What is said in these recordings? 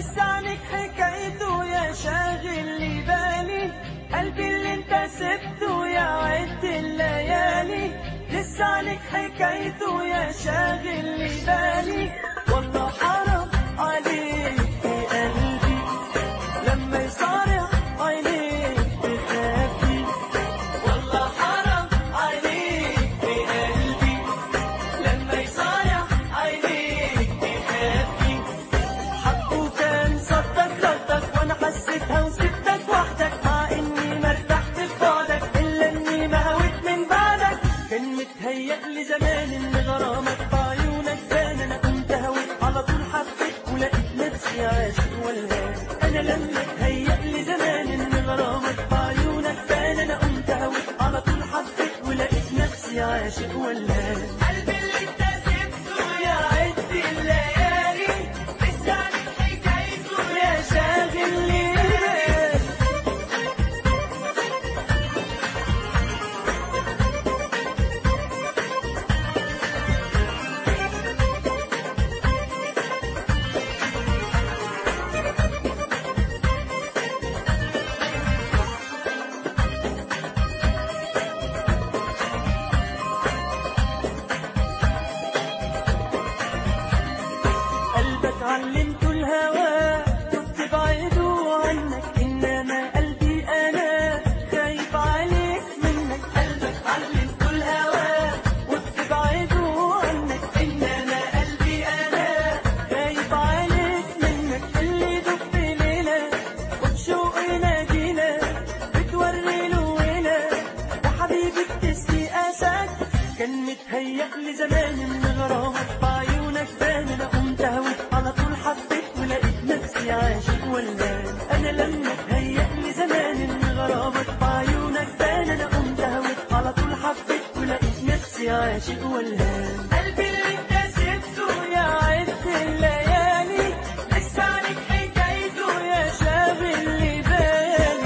لسه عنك حكايته يا شاغل لي بالي قلبي اللي انت سبته يا عد الليالي لسه عنك حكايته يا شاغل لي بالي والله حرام عليك في قلبي لما يصارع عينيك بخافي والله حرام عليك في قلبي لما يصارع عينيك بخافي حقه كان صدق ردك وانا حسيتها وسبتك وحدك مع اني ما ارتحت في بعدك الا اني ما هويت من بعدك كان متهيأ لي زمان ان غرامك بعيونك بان انا كنت هويت على طول حبيت ولقيت نفسي عاشق والهان انا لما اتهيأ لي زمان ان غرامك بعيونك بان انا كنت هويت على طول حبيت ولقيت نفسي عاشق والهان قلبي اللي انت سبته يا عد الليالي لسه عنك حكايته يا شاغل لي قلبك علمته الهوى كنت بعيده عنك انما قلبي انا خايف عليك منك قلبك علمته الهوى كنت بعيده عنك انما قلبي انا خايف عليك منك اللي دب ليله وبشوق نادينا بتوري له ويله يا حبيبي بتسقي اساك كان متهيأ لي زمان ان غرامك بعيونك بان انا قمت هويت على طول حبيت ولقيت نفسي عاشق ولان انا لما اتهيأ لي زمان ان غرامك بعيونك بان انا قمت هويت على طول حبيت ولقيت نفسي عاشق ولان قلبي اللي انت سبته يا عد الليالي لسه عنك حكايته يا شاغل لي بالي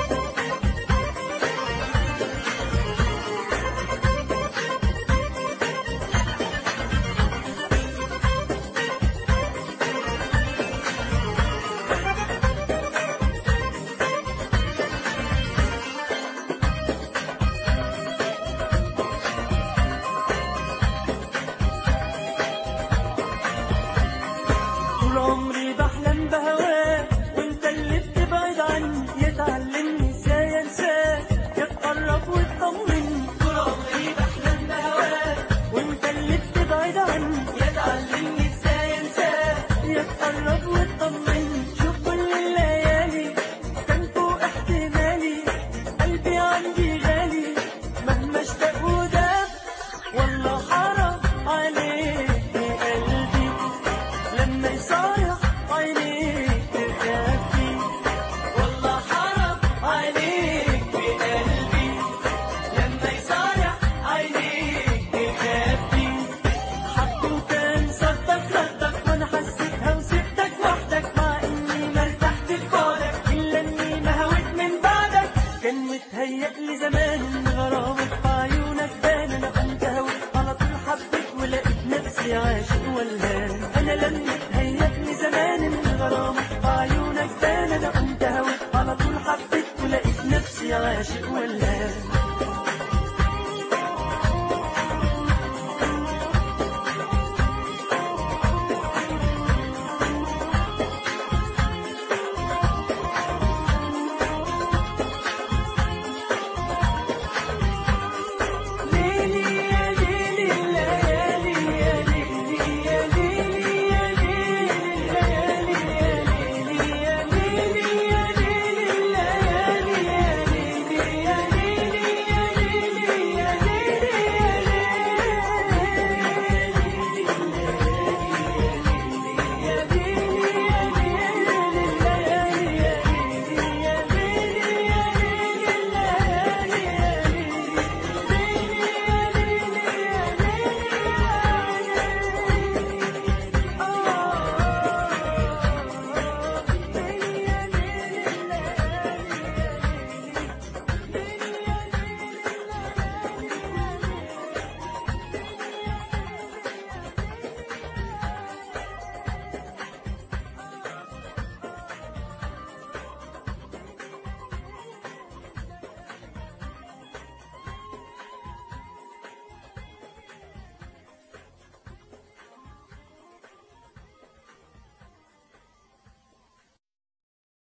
طول عمري بحلم بهواك وانت اللي بتبعد عني يا تعلمني ازاي انساك يا تقرب وتطمني طول عمري بحلم بهواك وانت اللي بتبعد عني يا تعلمني ازاي انساك يا تقرب وتطمني شوف كل الليالي كان فوق احتمالي قلبي عندي غالي مهما اشتاق وداب والله حرام عليك يا قلبي لما يصارع عينيك تخافي والله حرام عليك بقلبي لما يصارع عينيك تخافي حقه كان صدق ردك وانا حسيتها وسبتك وحدك مع اني ما ارتحت في بعدك الا اني ما هويت من بعدك كان متهيأ لي زمان ان غرامك بعيونك بان انا كنت هويت على طول حبيت ولقيت نفسي عاشق والهان انا لما اتهيأ لي زمان ان غرامك بعيونك بان انا كنت هويت على طول حبيت ولقيت نفسي عاشق والهان